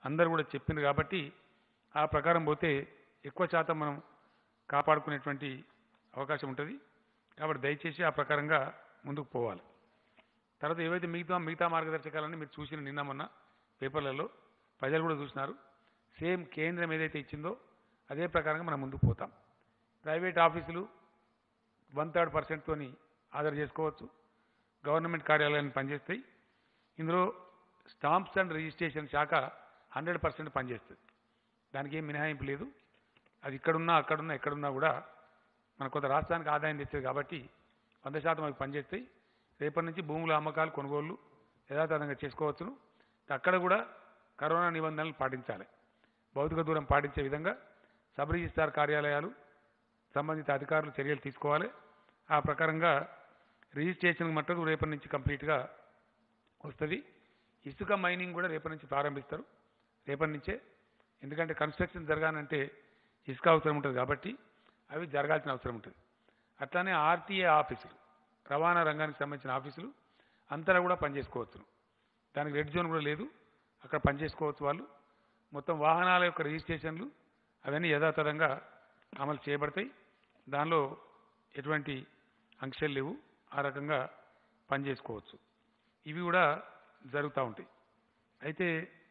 అందరూ కూడా చెప్పింది కాబట్టి ఆ ప్రకారం పోతే ఎక్కువ శాతం మనం కాపాడుకునేటువంటి అవకాశం ఉంటుంది కాబట్టి దయచేసి ఆ ప్రకారంగా ముందుకు పోవాలి తర్వాత ఏవైతే మిగతా మిగతా మార్గదర్శకాలని మీరు చూసిన నిన్న మొన్న పేపర్లలో ప్రజలు కూడా చూసినారు సేమ్ కేంద్రం ఏదైతే ఇచ్చిందో అదే ప్రకారంగా మనం ముందుకు పోతాం ప్రైవేట్ ఆఫీసులు వన్ థర్డ్ పర్సెంట్తోని ఆర్డర్ చేసుకోవచ్చు గవర్నమెంట్ కార్యాలయాన్ని పనిచేస్తాయి ఇందులో స్టాంప్స్ అండ్ రిజిస్ట్రేషన్ శాఖ హండ్రెడ్ పర్సెంట్ పనిచేస్తుంది దానికి ఏం మినహాయింపు లేదు అది ఇక్కడున్నా అక్కడున్నా ఎక్కడున్నా కూడా మన కొంత రాష్ట్రానికి ఆదాయం తెచ్చేది కాబట్టి వంద శాతం అవి పనిచేస్తాయి రేపటి నుంచి భూముల అమ్మకాలు కొనుగోళ్లు యథాతథంగా చేసుకోవచ్చును అక్కడ కూడా కరోనా నిబంధనలు పాటించాలి భౌతిక దూరం పాటించే విధంగా సబ్ రిజిస్ట్రార్ కార్యాలయాలు సంబంధిత అధికారులు చర్యలు తీసుకోవాలి ఆ ప్రకారంగా రిజిస్ట్రేషన్ మట్టుకు రేపటి నుంచి కంప్లీట్గా వస్తుంది ఇసుక మైనింగ్ కూడా రేపటి నుంచి ప్రారంభిస్తారు రేపటి నుంచే ఎందుకంటే కన్స్ట్రక్షన్ జరగాలంటే ఇసుక అవసరం ఉంటుంది కాబట్టి అవి జరగాల్సిన అవసరం ఉంటుంది అట్లానే ఆర్టీఏ ఆఫీసులు రవాణా రంగానికి సంబంధించిన ఆఫీసులు అంతటా కూడా పనిచేసుకోవచ్చు దానికి రెడ్ జోన్ కూడా లేదు అక్కడ పనిచేసుకోవచ్చు వాళ్ళు మొత్తం వాహనాల యొక్క రిజిస్ట్రేషన్లు అవన్నీ యథాతథంగా అమలు చేయబడతాయి దానిలో ఎటువంటి ఆంక్షలు లేవు ఆ రకంగా పనిచేసుకోవచ్చు ఇవి కూడా జరుగుతూ ఉంటాయి అయితే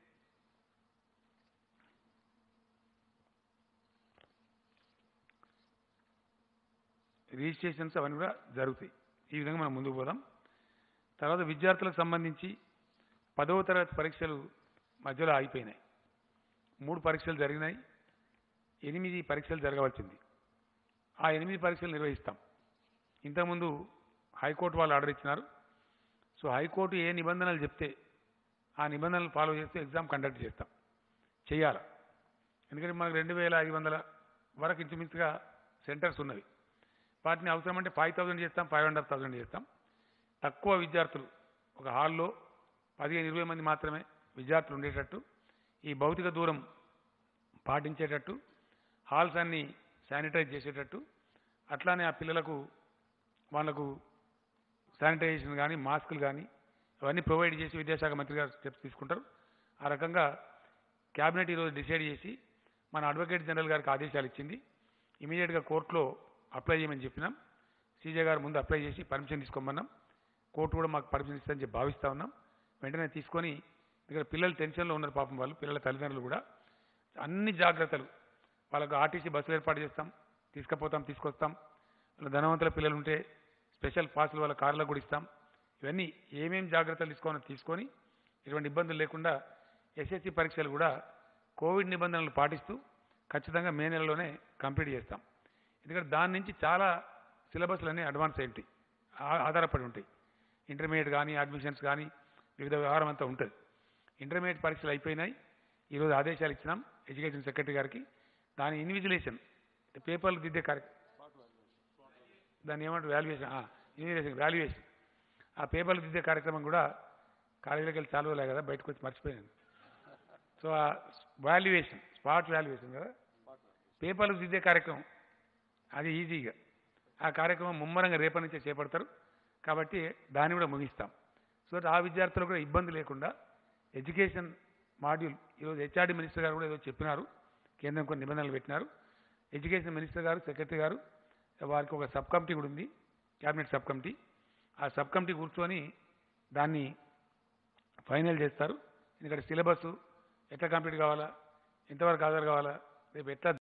రిజిస్ట్రేషన్స్ అవన్నీ కూడా జరుగుతాయి ఈ విధంగా మనం ముందుకు పోదాం తర్వాత విద్యార్థులకు సంబంధించి పదవ తరగతి పరీక్షలు మధ్యలో ఆగిపోయినాయి మూడు పరీక్షలు జరిగినాయి ఎనిమిది పరీక్షలు జరగవలసింది ఆ ఎనిమిది పరీక్షలు నిర్వహిస్తాం ఇంతకుముందు హైకోర్టు వాళ్ళు ఆర్డర్ ఇచ్చినారు సో హైకోర్టు ఏ నిబంధనలు చెప్తే ఆ నిబంధనలు ఫాలో చేస్తే ఎగ్జామ్ కండక్ట్ చేస్తాం చేయాలి ఎందుకంటే మనకు రెండు వేల ఐదు వందల వరకు ఇంచుమించుగా సెంటర్స్ ఉన్నవి వాటిని అవసరం అంటే ఫైవ్ థౌసండ్ చేస్తాం ఫైవ్ అండ్ హాఫ్ థౌసండ్ చేస్తాం తక్కువ విద్యార్థులు ఒక హాల్లో పదిహేను ఇరవై మంది మాత్రమే విద్యార్థులు ఉండేటట్టు ఈ భౌతిక దూరం పాటించేటట్టు హాల్స్ అన్ని శానిటైజ్ చేసేటట్టు అట్లానే ఆ పిల్లలకు వాళ్ళకు శానిటైజేషన్ కానీ మాస్కులు కానీ అవన్నీ ప్రొవైడ్ చేసి విద్యాశాఖ మంత్రి గారు స్టెప్స్ తీసుకుంటారు ఆ రకంగా క్యాబినెట్ ఈరోజు డిసైడ్ చేసి మన అడ్వకేట్ జనరల్ గారికి ఆదేశాలు ఇచ్చింది ఇమీడియట్గా కోర్టులో అప్లై చేయమని చెప్పినాం సీజే గారు ముందు అప్లై చేసి పర్మిషన్ తీసుకోమన్నాం కోర్టు కూడా మాకు పర్మిషన్ ఇస్తుందని చెప్పి భావిస్తా ఉన్నాం వెంటనే తీసుకొని ఇక్కడ పిల్లలు టెన్షన్లో ఉన్నారు పాపం వాళ్ళు పిల్లల తల్లిదండ్రులు కూడా అన్ని జాగ్రత్తలు వాళ్ళకు ఆర్టీసీ బస్సులు ఏర్పాటు చేస్తాం తీసుకుపోతాం తీసుకొస్తాం వాళ్ళ ధనవంతుల పిల్లలు ఉంటే స్పెషల్ పాసులు వాళ్ళ కార్లకు కూడా ఇస్తాం ఇవన్నీ ఏమేం జాగ్రత్తలు తీసుకోవాలో తీసుకొని ఎటువంటి ఇబ్బందులు లేకుండా ఎస్ఎస్సి పరీక్షలు కూడా కోవిడ్ నిబంధనలు పాటిస్తూ ఖచ్చితంగా మే నెలలోనే కంప్లీట్ చేస్తాం ఎందుకంటే దాని నుంచి చాలా సిలబస్లు అన్నీ అడ్వాన్స్ అయి ఉంటాయి ఆ- ఆధారపడి ఉంటాయి ఇంటర్మీడియట్ కానీ అడ్మిషన్స్ కానీ వివిధ వ్యవహారం అంతా ఉంటుంది ఇంటర్మీడియట్ పరీక్షలు అయిపోయినాయి ఈరోజు ఆదేశాలు ఇచ్చినాం ఎడ్యుకేషన్ సెక్రటరీ గారికి దాని ఇన్విజిలేషన్ పేపర్లు దిద్దే కార్యక్రమం దాన్ని ఏమంటారు వాల్యుయేషన్ ఇన్విజిలేషన్ వాల్యుయేషన్ ఆ పేపర్లు దిద్దే కార్యక్రమం కూడా కాలేజీలోకి వెళ్ళి చాలు కదా బయటకు వచ్చి మర్చిపోయాను సో ఆ వాల్యుయేషన్ స్పాట్ వాల్యుయేషన్ కదా పేపర్లు దిద్దే కార్యక్రమం అది ఈజీగా ఆ కార్యక్రమం ముమ్మరంగా రేపటి నుంచే చేపడతారు కాబట్టి దాన్ని కూడా ముగిస్తాం సో ఆ విద్యార్థులకు కూడా ఇబ్బంది లేకుండా ఎడ్యుకేషన్ మాడ్యూల్ ఈరోజు హెచ్ఆర్డి మినిస్టర్ గారు కూడా ఏదో చెప్పినారు కేంద్రం కొన్ని నిబంధనలు పెట్టినారు ఎడ్యుకేషన్ మినిస్టర్ గారు సెక్రటరీ గారు వారికి ఒక సబ్ కమిటీ కూడా ఉంది క్యాబినెట్ సబ్ కమిటీ ఆ సబ్ కమిటీ కూర్చొని దాన్ని ఫైనల్ చేస్తారు ఎందుకంటే సిలబస్ ఎట్లా కంప్లీట్ కావాలా ఎంతవరకు హాజరు కావాలా రేపు ఎట్లా